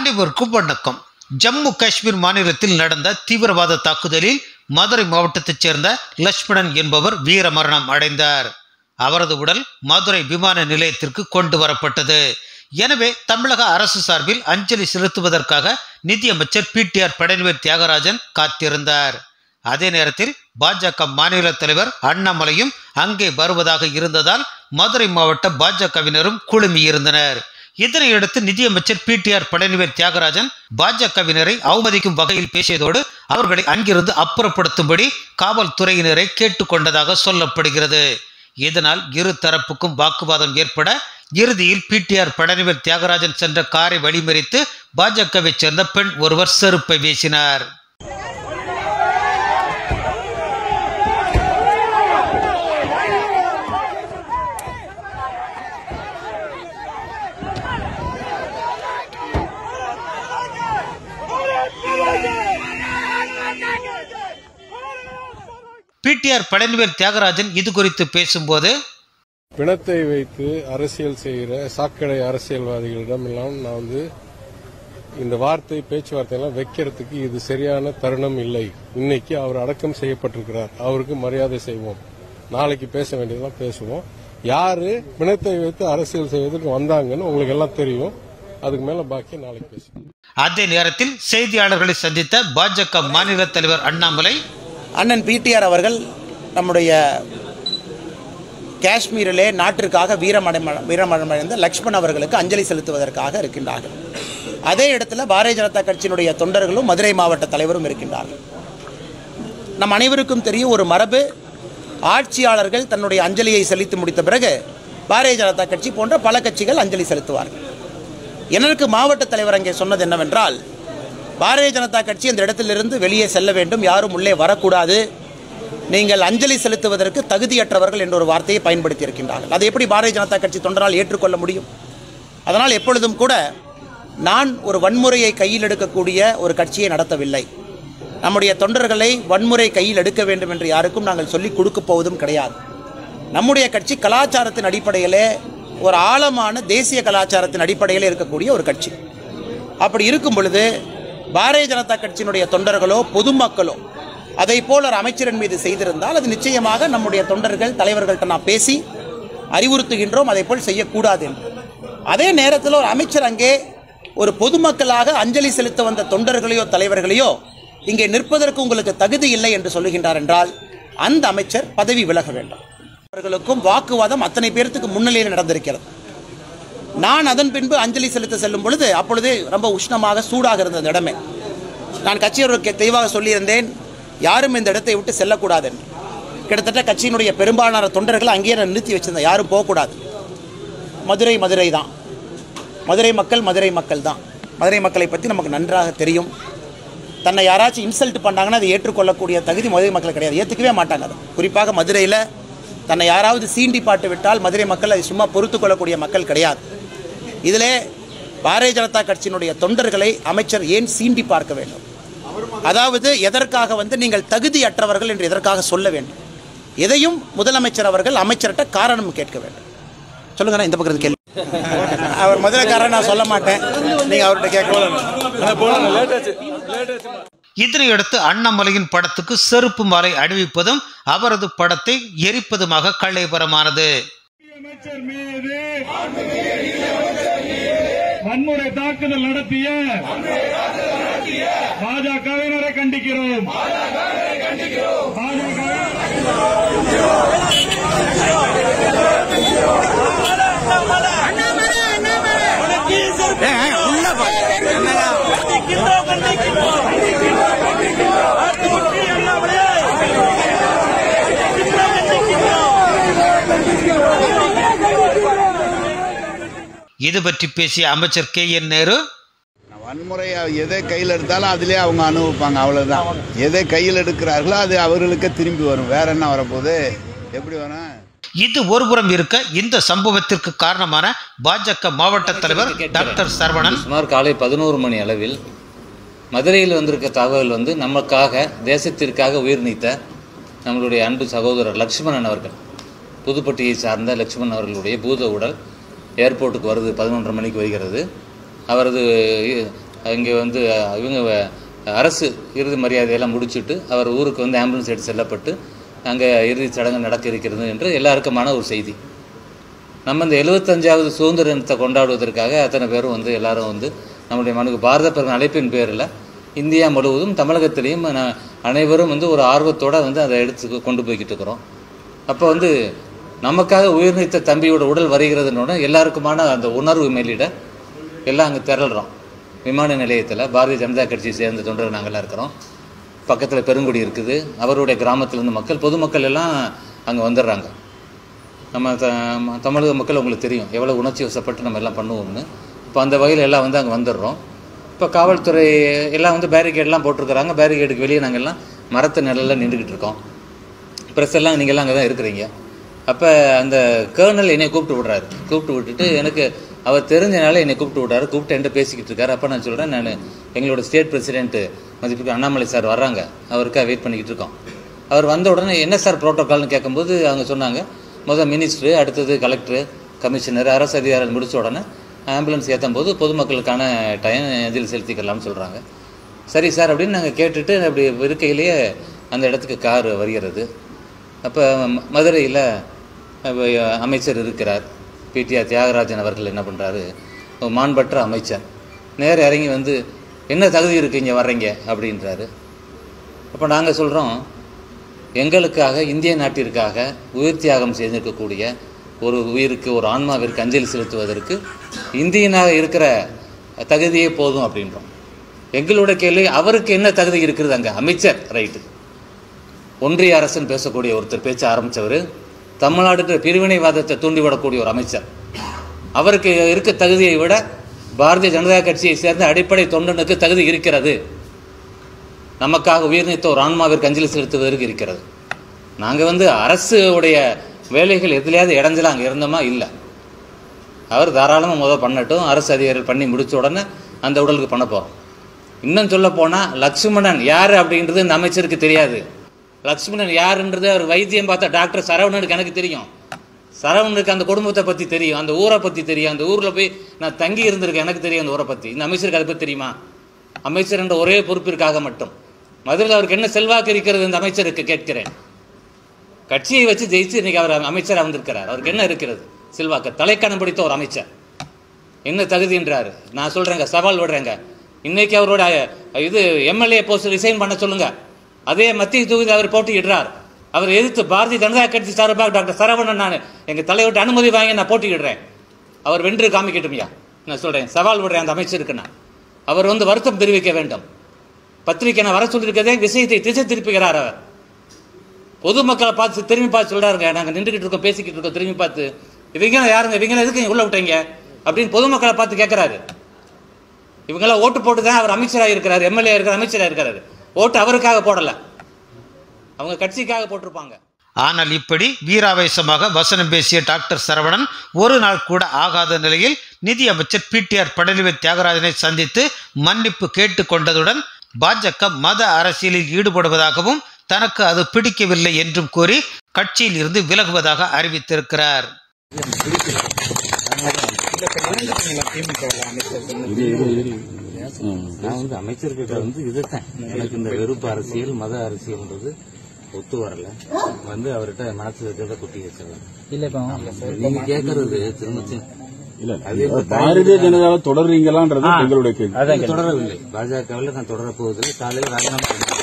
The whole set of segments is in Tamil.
அனைவருக்கும் வணக்கம் ஜம்மு காஷ்மீர் மாநிலத்தில் நடந்த தீவிரவாத தாக்குதலில் மதுரை மாவட்டத்தைச் சேர்ந்த லட்சுமணன் என்பவர் வீரமரணம் அடைந்தார் அவரது உடல் மதுரை விமான நிலையத்திற்கு கொண்டு வரப்பட்டது எனவே தமிழக அரசு சார்பில் அஞ்சலி செலுத்துவதற்காக நிதியமைச்சர் பிடிஆர் பழனிவேல் தியாகராஜன் காத்திருந்தார் அதே நேரத்தில் பாஜக மாநில தலைவர் அண்ணாமலையும் அங்கே வருவதாக இருந்ததால் மதுரை மாவட்ட பாஜகவினரும் குழுமியிருந்தனர் இதனையடுத்து நிதியமைச்சர் பிடிஆர் பழனிவேல் தியாகராஜன் பாஜகவினரை அவமதிக்கும் வகையில் பேசியதோடு அவர்களை அங்கிருந்து அப்புறப்படுத்தும்படி காவல்துறையினரை கேட்டுக்கொண்டதாக சொல்லப்படுகிறது இதனால் இரு தரப்புக்கும் வாக்குவாதம் ஏற்பட இறுதியில் பிடிஆர் பழனிவேல் தியாகராஜன் சென்ற காரை வழிமறித்து பாஜகவைச் சேர்ந்த பெண் ஒருவர் செருப்பை வீசினார் பிடிஆர் பழனிவேல் தியாகராஜன் இது குறித்து பேசும்போது பிணத்தை வைத்து அரசியல் செய்கிற சாக்கடை அரசியல்வாதிகளிடம் எல்லாம் நான் வந்து இந்த வார்த்தை பேச்சுவார்த்தை எல்லாம் வைக்கிறதுக்கு இது சரியான தருணம் இல்லை இன்னைக்கு அவர் அடக்கம் செய்யப்பட்டிருக்கிறார் அவருக்கு மரியாதை செய்வோம் நாளைக்கு பேச வேண்டியதெல்லாம் பேசுவோம் யாரு பிணத்தை வைத்து அரசியல் செய்வதற்கு வந்தாங்கன்னு உங்களுக்கு எல்லாம் தெரியும் அதுக்கு மேல பாக்கி நாளைக்கு பேசுவோம் அதே நேரத்தில் செய்தியாளர்களை சந்தித்த பாஜக மாநில தலைவர் அண்ணாமலை அண்ணன் பிடிஆர் அவர்கள் நம்முடைய காஷ்மீரிலே நாட்டிற்காக வீரமடை வீரமடைந்த லக்ஷ்மண் அவர்களுக்கு அஞ்சலி செலுத்துவதற்காக இருக்கின்றார்கள் அதே இடத்துல பாரதிய ஜனதா கட்சியினுடைய தொண்டர்களும் மதுரை மாவட்ட தலைவரும் இருக்கின்றார்கள் நம் அனைவருக்கும் தெரியும் ஒரு மரபு ஆட்சியாளர்கள் தன்னுடைய அஞ்சலியை செலுத்தி முடித்த பிறகு பாரதிய ஜனதா கட்சி போன்ற பல கட்சிகள் அஞ்சலி செலுத்துவார்கள் எனக்கு மாவட்ட தலைவர் அங்கே சொன்னது என்னவென்றால் பாரதிய ஜனதா கட்சி அந்த இடத்திலிருந்து வெளியே செல்ல வேண்டும் யாரும் உள்ளே வரக்கூடாது நீங்கள் அஞ்சலி செலுத்துவதற்கு தகுதியற்றவர்கள் என்ற ஒரு வார்த்தையை பயன்படுத்தி இருக்கின்றார்கள் அதை எப்படி பாரதிய ஜனதா கட்சி தொண்டரால் ஏற்றுக்கொள்ள முடியும் அதனால் எப்பொழுதும் கூட நான் ஒரு வன்முறையை கையில் எடுக்கக்கூடிய ஒரு கட்சியை நடத்தவில்லை நம்முடைய தொண்டர்களை வன்முறை கையில் எடுக்க வேண்டும் என்று யாருக்கும் நாங்கள் சொல்லிக் கொடுக்க போவதும் கிடையாது நம்முடைய கட்சி கலாச்சாரத்தின் அடிப்படையிலே ஒரு ஆழமான தேசிய கலாச்சாரத்தின் அடிப்படையில் இருக்கக்கூடிய ஒரு கட்சி அப்படி இருக்கும் பொழுது பாரதிய ஜனதா கட்சியினுடைய தொண்டர்களோ பொதுமக்களோ அதை போல் ஒரு அமைச்சரின் மீது செய்திருந்தால் அது நிச்சயமாக நம்முடைய தொண்டர்கள் தலைவர்கள்ட்ட நான் பேசி அறிவுறுத்துகின்றோம் அதை போல் செய்யக்கூடாது என்று அதே நேரத்தில் ஒரு அமைச்சர் அங்கே ஒரு பொதுமக்களாக அஞ்சலி செலுத்த வந்த தொண்டர்களையோ தலைவர்களையோ இங்கே நிற்பதற்கு உங்களுக்கு தகுதி இல்லை என்று சொல்லுகின்றார் என்றால் அந்த அமைச்சர் பதவி விலக வேண்டும் அவர்களுக்கும் வாக்குவாதம் அத்தனை பேர்த்துக்கு முன்னிலையில் நடந்திருக்கிறது நான் அதன் பின்பு அஞ்சலி செலுத்த செல்லும் பொழுது அப்பொழுது ரொம்ப உஷ்ணமாக சூடாக இருந்த அந்த இடமே நான் கட்சியவருக்கு தெளிவாக சொல்லியிருந்தேன் யாரும் இந்த இடத்தை விட்டு செல்லக்கூடாது என்று கிட்டத்தட்ட கட்சியினுடைய பெரும்பாலான தொண்டர்கள் அங்கேயே நான் நிறுத்தி வச்சிருந்தேன் யாரும் போகக்கூடாது மதுரை மதுரை தான் மதுரை மக்கள் மதுரை மக்கள் தான் மதுரை மக்களை பற்றி நமக்கு நன்றாக தெரியும் தன்னை யாராச்சும் இன்சல்ட் பண்ணாங்கன்னா அதை ஏற்றுக்கொள்ளக்கூடிய தகுதி மதுரை மக்கள் கிடையாது ஏற்றுக்கவே மாட்டாங்க அதை குறிப்பாக மதுரையில் தன்னை யாராவது சீண்டி பாட்டு விட்டால் மதுரை மக்கள் அதை சும்மா பொறுத்து கொள்ளக்கூடிய மக்கள் கிடையாது இதிலே பாரதிய ஜனதா கட்சியினுடைய தொண்டர்களை அமைச்சர் ஏன் சீண்டி பார்க்க வேண்டும் அதாவது எதற்காக வந்து நீங்கள் தகுதியற்றவர்கள் என்று எதற்காக சொல்ல வேண்டும் எதையும் முதலமைச்சர் அவர்கள் அமைச்சர்கிட்ட காரணம் கேட்க வேண்டும் சொல்லுங்க இந்த பக்கத்து கேள்வி அவர் முதலக்காரன் நான் சொல்ல மாட்டேன் நீங்க அவர்கிட்ட கேட்கலாம் இதனையடுத்து அண்ணாமலையின் படத்துக்கு செருப்பு மாலை அணிவிப்பதும் அவரது படத்தை எரிப்பதுமாக கலைபரமானது அமைச்சர் மீது வன்முறை தாக்குதல் நடத்திய பாஜகவினரை கண்டிக்கிறோம் பாஜக இது பற்றி பேசிய அமைச்சர் கே என் நேரு வன்முறை எதை கையில் எடுத்தாலும் அதிலே அவங்க அனுபவிப்பாங்க அவ்வளவுதான் எதை கையில் எடுக்கிறார்களோ அது அவர்களுக்கு திரும்பி வரும் வேற என்ன வரப்போகுது எப்படி வரும் இது ஒருபுறம் இருக்க இந்த சம்பவத்திற்கு காரணமான பாஜக மாவட்ட தலைவர் டாக்டர் சரவணன் சுமார் காலை பதினோரு மணி அளவில் மதுரையில் வந்திருக்க தகவல் வந்து நமக்காக தேசத்திற்காக உயிர் நீத்த நம்மளுடைய அன்பு சகோதரர் லக்ஷ்மணன் அவர்கள் புதுப்பட்டியை சார்ந்த லக்ஷ்மணன் அவர்களுடைய பூத உடல் ஏர்போர்ட்டுக்கு வருது பதினொன்றரை மணிக்கு வருகிறது அவரது இங்கே வந்து அஹ், இவங்க வ- அரசு இறுதி மரியாதையெல்லாம் முடிச்சுட்டு அவர் ஊருக்கு வந்து ஆம்புலன்ஸ் எடுத்து செல்லப்பட்டு அங்கே இறுதி சடங்கு நடக்க இருக்கிறது என்று எல்லாருக்குமான ஒரு செய்தி நம்ம இந்த எழுபத்தஞ்சாவது சுதந்திர தினத்தை கொண்டாடுவதற்காக அத்தனை பேரும் வந்து எல்லாரும் வந்து நம்முடைய மனுக்கு பாரத பிரதமர் அழைப்பின் பேரில் இந்தியா முழுவதும் தமிழகத்திலையும் ந- அனைவரும் வந்து ஒரு ஆர்வத்தோடு வந்து அதை எடுத்து கொண்டு போய்கிட்டு இருக்கிறோம் அப்போ வந்து நமக்காக உயிர் நீத்த தம்பியோட உடல் வருகிறதுனோட எல்லாருக்குமான அந்த உணர்வு மேலிட எல்லாம் அங்கே திரளுறோம் விமான நிலையத்தில் பாரதிய ஜனதா கட்சியை சேர்ந்த தொண்டர்கள் நாங்கள்லாம் இருக்கிறோம் பக்கத்தில் பெருங்குடி இருக்குது அவருடைய கிராமத்திலேருந்து மக்கள் பொதுமக்கள் எல்லாம் அங்கே வந்துடுறாங்க நம்ம த ம- தமிழக மக்கள் உங்களுக்கு தெரியும் எவ்வளோ உணர்ச்சி வசப்பட்டு நம்ம எல்லாம் பண்ணுவோம்னு இப்போ அந்த வகையில் எல்லாம் வந்து அங்கே வந்துடுறோம் இப்போ காவல்துறை எல்லாம் வந்து பேரிகேட்லாம் போட்டிருக்கிறாங்க பேரிகேடுக்கு வெளியே நாங்கள் எல்லாம் மரத்து நிழலில் நின்றுக்கிட்டு இருக்கோம் ப்ரெஸ் எல்லாம் நீங்கள் எல்லாம் அங்கே தான் இருக்கிறீங்க அப்போ அந்த கேர்னல் என்னை கூப்பிட்டு விடுறாரு கூப்பிட்டு விட்டுட்டு எனக்கு அவர் தெரிஞ்சனால என்னை கூப்பிட்டு விடுறாரு கூப்பிட்டு என்கிட்ட பேசிக்கிட்டு இருக்காரு அப்போ நான் சொல்கிறேன் நான் எங்களோட ஸ்டேட் பிரசிடென்ட் மதிப்புக்கு அண்ணாமலை சார் வர்றாங்க அவருக்காக வெயிட் பண்ணிக்கிட்டு இருக்கோம் அவர் வந்த உடனே என்ன சார் ப்ரோட்டோகால்னு கேட்கும்போது அவங்க சொன்னாங்க முதல் மினிஸ்டர் அடுத்தது கலெக்டர் கமிஷனர் அரசு அதிகாரிகள் முடிச்ச உடனே ஆம்புலன்ஸ் ஏற்றும் போது பொதுமக்களுக்கான டைம் இதில் செலுத்திக்கலாம்னு சொல்கிறாங்க சரி சார் அப்படின்னு நாங்கள் கேட்டுட்டு அப்படி இருக்கையிலேயே அந்த இடத்துக்கு கார் வருகிறது அப்போ மதுரையில் அமைச்சர் இருக்கிறார் பிடிஆர் தியாகராஜன் அவர்கள் என்ன பண்ணுறாரு மாண்பற்ற அமைச்சர் நேர இறங்கி வந்து என்ன தகுதி இருக்கு இங்கே வர்றீங்க அப்படின்றாரு அப்போ நாங்கள் சொல்கிறோம் எங்களுக்காக இந்திய நாட்டிற்காக உயிர் தியாகம் செய்திருக்கக்கூடிய ஒரு உயிருக்கு ஒரு ஆன்மாவிற்கு அஞ்சலி செலுத்துவதற்கு இந்தியனாக இருக்கிற தகுதியே போதும் அப்படின்றோம் எங்களோட கேள்வி அவருக்கு என்ன தகுதி இருக்கிறது அங்கே அமைச்சர் ரைட்டு ஒன்றிய அரசுன்னு பேசக்கூடிய ஒருத்தர் பேச்ச ஆரம்பித்தவர் தமிழ்நாடு பிரிவினைவாதத்தை தூண்டிவிடக்கூடிய ஒரு அமைச்சர் அவருக்கு இருக்க தகுதியை விட பாரதிய ஜனதா கட்சியை சேர்ந்த அடிப்படை தொண்டனுக்கு தகுதி இருக்கிறது நமக்காக உயிர் நீத்த ஒரு ஆன்மாவிற்கு அஞ்சலி செலுத்துவதற்கு இருக்கிறது நாங்கள் வந்து அரசு உடைய வேலைகள் எதுலையாவது இடைஞ்சல அங்கே இருந்தோமா இல்லை அவர் தாராளமாக முதல் பண்ணட்டும் அரசு அதிகாரிகள் பண்ணி முடிச்ச உடனே அந்த உடலுக்கு பண்ண போகிறோம் இன்னும் சொல்ல போனால் லக்ஷ்மணன் யார் அப்படின்றது இந்த அமைச்சருக்கு தெரியாது லக்ஷ்மணன் யாருன்றது அவர் வைத்தியம் பார்த்த டாக்டர் சரவணனுக்கு எனக்கு தெரியும் சரவணனுக்கு அந்த குடும்பத்தை பற்றி தெரியும் அந்த ஊரை பற்றி தெரியும் அந்த ஊரில் போய் நான் தங்கி இருந்திருக்கேன் எனக்கு தெரியும் அந்த ஊரை பற்றி இந்த அமைச்சருக்கு அதை பற்றி தெரியுமா அமைச்சர் என்ற ஒரே பொறுப்பிற்காக மட்டும் மதுரையில் அவருக்கு என்ன செல்வாக்கு இருக்கிறது இந்த அமைச்சருக்கு கேட்கிறேன் கட்சியை வச்சு ஜெயிச்சு இன்னைக்கு அவர் அமைச்சராக வந்திருக்கிறார் அவருக்கு என்ன இருக்கிறது செல்வாக்கு தலைக்கணம் பிடித்த ஒரு அமைச்சர் என்ன தகுதின்றாரு நான் சொல்றேங்க சவால் விடுறேங்க இன்னைக்கு அவரோட இது எம்எல்ஏ போஸ்ட் ரிசைன் பண்ண சொல்லுங்க அதே மத்திய தொகுதி அவர் போட்டியிடுறார் அவர் எதிர்த்து பாரதிய ஜனதா கட்சி சார்பாக டாக்டர் சரவணன் நான் எங்க தலைவர்கிட்ட அனுமதி வாங்கி நான் போட்டியிடுறேன் அவர் வென்று காமிக்கட்டும்யா நான் சொல்றேன் சவால் விடுறேன் அந்த அமைச்சருக்கு நான் அவர் வந்து வருத்தம் தெரிவிக்க வேண்டும் பத்திரிக்கை நான் வர சொல்லியிருக்கதே விஷயத்தை திசை திருப்புகிறார் அவர் பொதுமக்களை பார்த்து திரும்பி பார்த்து சொல்றாருங்க நாங்கள் நின்றுக்கிட்டு இருக்கோம் பேசிக்கிட்டு இருக்கோம் திரும்பி பார்த்து இவங்க யாருங்க இவங்க எதுக்கு உள்ள விட்டீங்க அப்படின்னு பொதுமக்களை பார்த்து கேட்கிறாரு இவங்கெல்லாம் ஓட்டு போட்டு தான் அவர் அமைச்சராக இருக்கிறார் எம்எல்ஏ இருக்கிறார் அமைச்சராக இருக்கிறாரு ஓட்டு அவருக்காக போடல அவங்க கட்சிக்காக போட்டிருப்பாங்க ஆனால் இப்படி வீராவேசமாக வசனம் பேசிய டாக்டர் சரவணன் ஒரு நாள் கூட ஆகாத நிலையில் நிதி அமைச்சர் பிடிஆர் பழனிவேல் தியாகராஜனை சந்தித்து மன்னிப்பு கேட்டுக்கொண்டதுடன் பாஜக மத அரசியலில் ஈடுபடுவதாகவும் தனக்கு அது பிடிக்கவில்லை என்றும் கூறி கட்சியில் இருந்து விலகுவதாக அறிவித்திருக்கிறார் நான் வந்து அமைச்சர்கிட்ட வந்து இதுதான் எனக்கு இந்த வெறுப்பு அரசியல் மத அரசியல்ன்றது ஒத்து வரல வந்து அவர்கிட்ட மனசுல இருக்கிறத கொட்டி வச்சிடலாம் இல்ல இப்ப நீங்க கேக்குறது திரும்ப திரும்ப- இல்ல அதே இப்ப பாரதிய ஜனதாவை தொடர்றீங்களான்றது எங்களுடைய கேள்வி தொடரவில்லை பாஜகவில் நான் தொடரப் போவதில்லை காலையில் ராஜினாமா பண்ணிட்டேன்.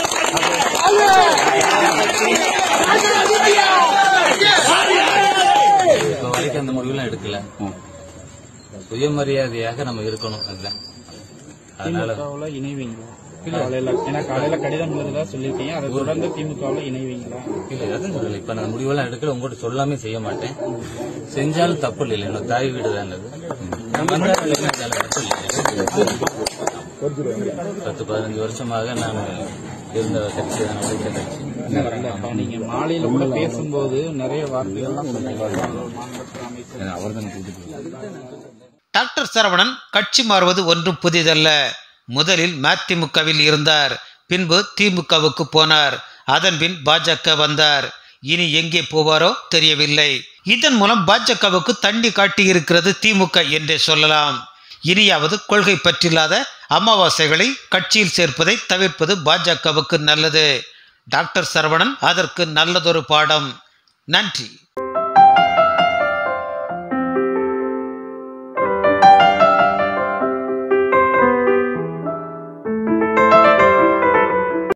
இப்ப வரைக்கும் அந்த முடிவுலாம் எடுக்கல சுயமரியாதையாக நம்ம இருக்கணும் அதுதான் அதனால திமுகவுல இணைவீங்களா காலையில ஏன்னா காலையில கடிதம் எழுதுதா சொல்லிருக்கீங்க அதை தொடர்ந்து திமுகவுல இணைவீங்களா இல்ல அதான் சொல்லல இப்ப நான் முடிவெல்லாம் எடுக்கல உங்ககிட்ட சொல்லாமே செய்ய மாட்டேன் செஞ்சாலும் தப்பு இல்லை என்னோட தாய் வீடு தான் அது நான் வந்தாலும் இல்லைன்னா அதெல்லாம் தப்பு இல்லை. பத்து பதினஞ்சு வருஷமாக நான் இருந்த கட்சி தான் உழைத்த கட்சி இல்ல நீங்க மாலையில கூட பேசும்போது நிறைய வார்த்தைகள்லாம் சொன்னீங்க அமைச்சர் அவர் தான் கூட்டிட்டு டாக்டர் சரவணன் கட்சி மாறுவது ஒன்றும் புதிதல்ல முதலில் மதிமுகவில் இருந்தார் பின்பு திமுகவுக்கு போனார் அதன்பின் பாஜக வந்தார் இனி எங்கே போவாரோ தெரியவில்லை இதன் மூலம் பாஜகவுக்கு தண்ணி காட்டியிருக்கிறது திமுக என்றே சொல்லலாம் இனியாவது கொள்கை பற்றில்லாத அமாவாசைகளை கட்சியில் சேர்ப்பதை தவிர்ப்பது பாஜகவுக்கு நல்லது டாக்டர் சரவணன் அதற்கு நல்லதொரு பாடம் நன்றி